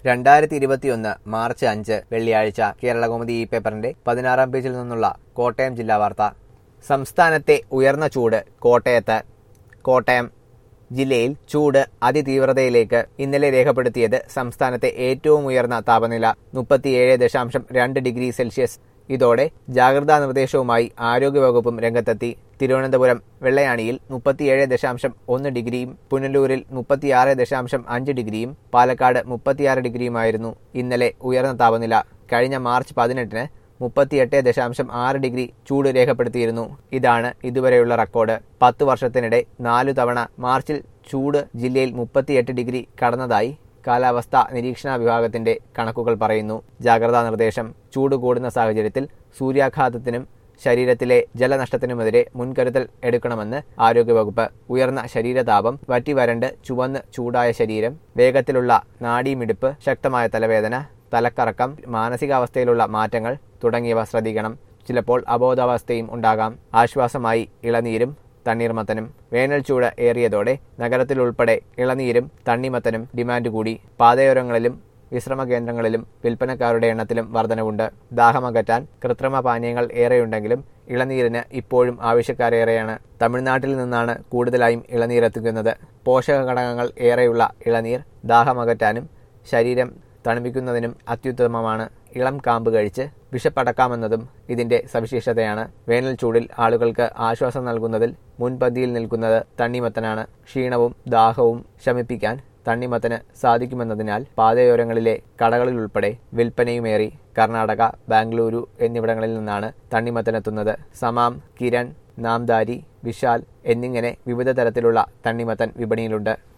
രണ്ടായിരത്തി ഇരുപത്തിയൊന്ന് മാർച്ച് അഞ്ച് വെള്ളിയാഴ്ച കേരളകൗമുദി ഈ പേപ്പറിന്റെ പതിനാറാം പേജിൽ നിന്നുള്ള കോട്ടയം ജില്ലാ വാർത്ത സംസ്ഥാനത്തെ ഉയർന്ന ചൂട് കോട്ടയത്ത് കോട്ടയം ജില്ലയിൽ ചൂട് അതിതീവ്രതയിലേക്ക് ഇന്നലെ രേഖപ്പെടുത്തിയത് സംസ്ഥാനത്തെ ഏറ്റവും ഉയർന്ന താപനില മുപ്പത്തിയേഴ് ദശാംശം രണ്ട് ഡിഗ്രി സെൽഷ്യസ് ഇതോടെ ജാഗ്രതാ നിർദ്ദേശവുമായി ആരോഗ്യവകുപ്പും രംഗത്തെത്തി തിരുവനന്തപുരം വെള്ളയാണിയിൽ മുപ്പത്തിയേഴ് ദശാംശം ഒന്ന് ഡിഗ്രിയും പുനലൂരിൽ മുപ്പത്തിയാറ് ദശാംശം അഞ്ച് ഡിഗ്രിയും പാലക്കാട് മുപ്പത്തിയാറ് ഡിഗ്രിയുമായിരുന്നു ഇന്നലെ ഉയർന്ന താപനില കഴിഞ്ഞ മാർച്ച് പതിനെട്ടിന് മുപ്പത്തിയെട്ട് ദശാംശം ആറ് ഡിഗ്രി ചൂട് രേഖപ്പെടുത്തിയിരുന്നു ഇതാണ് ഇതുവരെയുള്ള റെക്കോർഡ് പത്ത് വർഷത്തിനിടെ നാലു തവണ മാർച്ചിൽ ചൂട് ജില്ലയിൽ മുപ്പത്തിയെട്ട് ഡിഗ്രി കടന്നതായി കാലാവസ്ഥാ നിരീക്ഷണ വിഭാഗത്തിന്റെ കണക്കുകൾ പറയുന്നു ജാഗ്രതാ നിർദ്ദേശം ചൂട് കൂടുന്ന സാഹചര്യത്തിൽ സൂര്യാഘാതത്തിനും ശരീരത്തിലെ ജലനഷ്ടത്തിനുമെതിരെ മുൻകരുതൽ എടുക്കണമെന്ന് ആരോഗ്യവകുപ്പ് ഉയർന്ന ശരീരതാപം വറ്റിവരണ്ട് ചുവന്ന് ചൂടായ ശരീരം വേഗത്തിലുള്ള നാഡീമിടിപ്പ് ശക്തമായ തലവേദന തലക്കറക്കം മാനസികാവസ്ഥയിലുള്ള മാറ്റങ്ങൾ തുടങ്ങിയവ ശ്രദ്ധിക്കണം ചിലപ്പോൾ അബോധാവസ്ഥയും ഉണ്ടാകാം ആശ്വാസമായി ഇളനീരും തണ്ണീർമത്തനും വേനൽ ചൂട് ഏറിയതോടെ നഗരത്തിലുൾപ്പെടെ ഇളനീരും തണ്ണിമത്തനും ഡിമാൻഡ് കൂടി പാതയോരങ്ങളിലും വിശ്രമ കേന്ദ്രങ്ങളിലും വിൽപ്പനക്കാരുടെ എണ്ണത്തിലും വർധനവുണ്ട് ദാഹമകറ്റാൻ കൃത്രിമ പാനീയങ്ങൾ ഏറെയുണ്ടെങ്കിലും ഇളനീരിന് ഇപ്പോഴും ആവശ്യക്കാരേറെയാണ് തമിഴ്നാട്ടിൽ നിന്നാണ് കൂടുതലായും ഇളനീരെത്തിക്കുന്നത് പോഷക ഘടകങ്ങൾ ഏറെയുള്ള ഇളനീർ ദാഹമകറ്റാനും ശരീരം തണുപ്പിക്കുന്നതിനും അത്യുത്തമമാണ് ഇളം കാമ്പ് കഴിച്ച് വിഷപ്പടക്കാമെന്നതും ഇതിന്റെ സവിശേഷതയാണ് വേനൽ ചൂടിൽ ആളുകൾക്ക് ആശ്വാസം നൽകുന്നതിൽ മുൻപന്തിയിൽ നിൽക്കുന്നത് തണ്ണിമത്തനാണ് ക്ഷീണവും ദാഹവും ശമിപ്പിക്കാൻ തണ്ണിമത്തന് സാധിക്കുമെന്നതിനാൽ പാതയോരങ്ങളിലെ കടകളിലുൾപ്പെടെ വിൽപ്പനയുമേറി കർണാടക ബാംഗ്ലൂരു എന്നിവിടങ്ങളിൽ നിന്നാണ് തണ്ണിമത്തനെത്തുന്നത് സമാം കിരൺ നാംദാരി വിശാൽ എന്നിങ്ങനെ വിവിധ തരത്തിലുള്ള തണ്ണിമത്തൻ വിപണിയിലുണ്ട്